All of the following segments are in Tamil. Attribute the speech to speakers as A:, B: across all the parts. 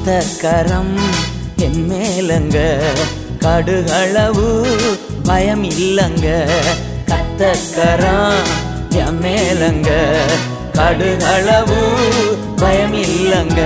A: கத்தக்கரம் என் மேலங்க கடுகளவு பயம் இல்லங்க கத்தக்கரம் என் மேலங்க கடுகளவு பயம் இல்லங்க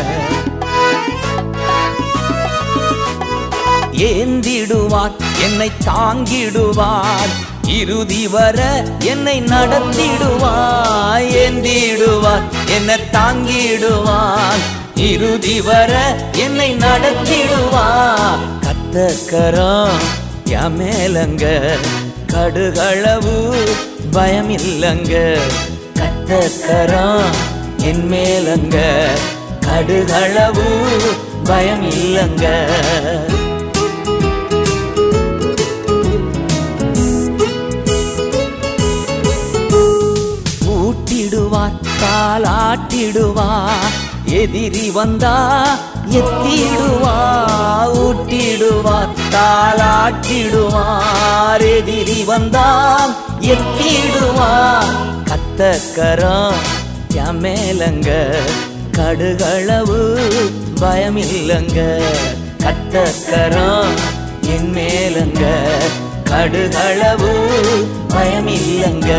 A: ஏந்திடுவார் என்னை தாங்கிடுவார் இறுதி வர என்னை நடத்திடுவார் ஏந்திடுவார் என்னை தாங்கிடுவார் இறுதி வர என்னை நடத்திடுவார் கத்தக்கரம் என் மேலங்க கடுகளவு பயம் இல்லங்க கத்தக்கரம் என் மேலங்க கடுகளவு பயம் இல்லங்க ஊட்டிடுவார் காலாட்டிடுவார் எதிரி வந்தா எத்திடுவார் ஊட்டிடுவார் தாளாட்டிடுவார் எதிரி வந்தா எத்திடுவார் கத்தக்கரம் என் மேலங்க கடுகளவு பயமில்லைங்க கத்தக்கரம் என் மேலங்க கடுகளவு பயமில்லைங்க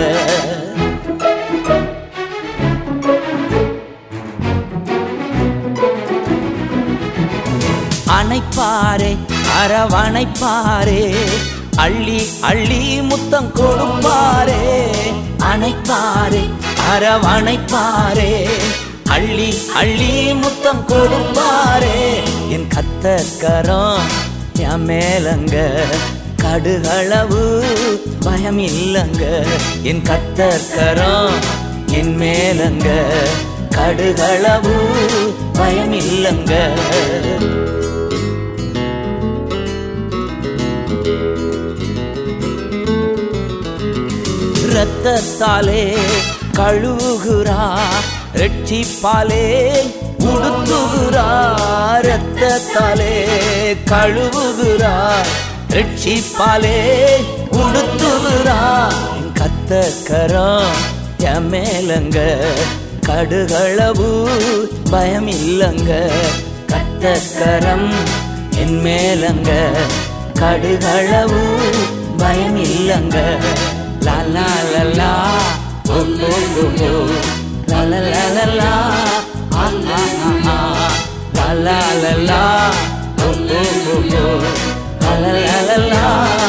A: அணைப்பாரே அரவணைப்பாரே அள்ளி அள்ளி முத்தம் கொடுப்பாரே அணைப்பாரே அரவணைப்பாரே அள்ளி அள்ளி முத்தம் கொடுப்பாரே என் கத்தக்கரம் என் மேலங்க கடுகளவு பயம் இல்லங்க என் கத்தக்கரம் என் மேலங்க கடுகளவு பயம் இல்லங்க ரத்தத்தாலே கழுவுகிறா ரட்சிப்பாலே உடுத்துகிறா ரத்தத்தாலே கழுவுகிறா ரட்சிப்பாலே உடுத்துகிறா என் கத்தக்கரம் என் மேலங்க கடுகளவு பயம் இல்லங்க கத்தக்கரம் என் மேலங்க கடுகளவு பயம் இல்லங்க லா லா லா லா ஓ ஓ ஓ ஓ லா லா லா லா லா ஆ ஆ ஆ ஆ லா லா லா லா ஓ ஓ ஓ ஓ லா லா லா லா லா